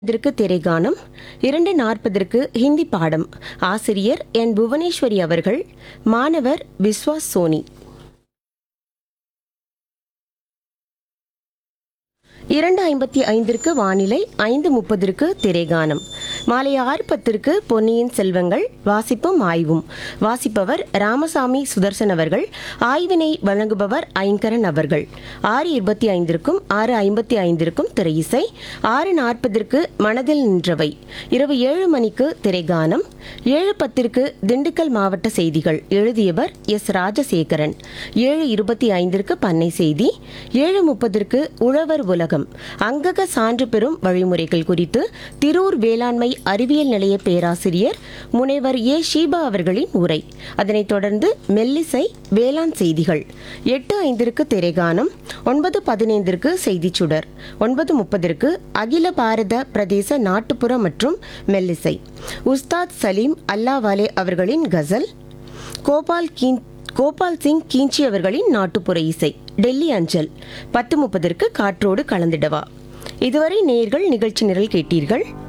இதற்கு திரைகானம் இரண்டு நாற்பதற்கு ஹிந்தி பாடம் ஆசிரியர் என் புவனேஸ்வரி அவர்கள் மாணவர் விஸ்வாஸ் சோனி இரண்டு ஐம்பத்தி ஐந்திற்கு வானிலை ஐந்து முப்பதற்கு திரைகானம் மாலை ஆறு பத்திற்கு பொன்னியின் செல்வங்கள் வாசிப்பும் ஆய்வும் வாசிப்பவர் ராமசாமி சுதர்சன் அவர்கள் ஆய்வினை வழங்குபவர் ஐங்கரன் அவர்கள் ஆறு இருபத்தி ஐந்திற்கும் ஆறு ஐம்பத்தி ஐந்திற்கும் திரையிசை ஆறு நாற்பதற்கு மனதில் நின்றவை இரவு ஏழு மணிக்கு திரைகானம் ஏழு பத்திற்கு திண்டுக்கல் மாவட்ட செய்திகள் எழுதியவர் எஸ் ராஜசேகரன் ஏழு இருபத்தி ஐந்திற்கு பண்ணை செய்தி ஏழு முப்பதற்கு உழவர் உலகம் அங்கக சான்று பெறும் வழிமுறைகள் குறித்து திரூர் வேளாண்மை அறிவியல் நிலைய பேராசிரியர் முனைவர் ஏ ஷீபா அவர்களின் உரை அதனைத் தொடர்ந்து மெல்லிசை வேளாண் செய்திகள் எட்டு ஐந்திற்கு திரைகானம் ஒன்பது பதினைந்திற்கு செய்திச் சுடர் ஒன்பது முப்பதற்கு அகில பாரத பிரதேச நாட்டுப்புற மற்றும் மெல்லிசை உஸ்தாத் சலீம் அல்லாவாலே அவர்களின் கசல் கோபால் கீன் கோபால் சிங் கீஞ்சி அவர்களின் நாட்டுப்புற இசை டெல்லி அஞ்சல் பத்து முப்பதற்கு காற்றோடு கலந்திடவா இதுவரை நேர்கள் நிகழ்ச்சி நிரல் கேட்டீர்கள்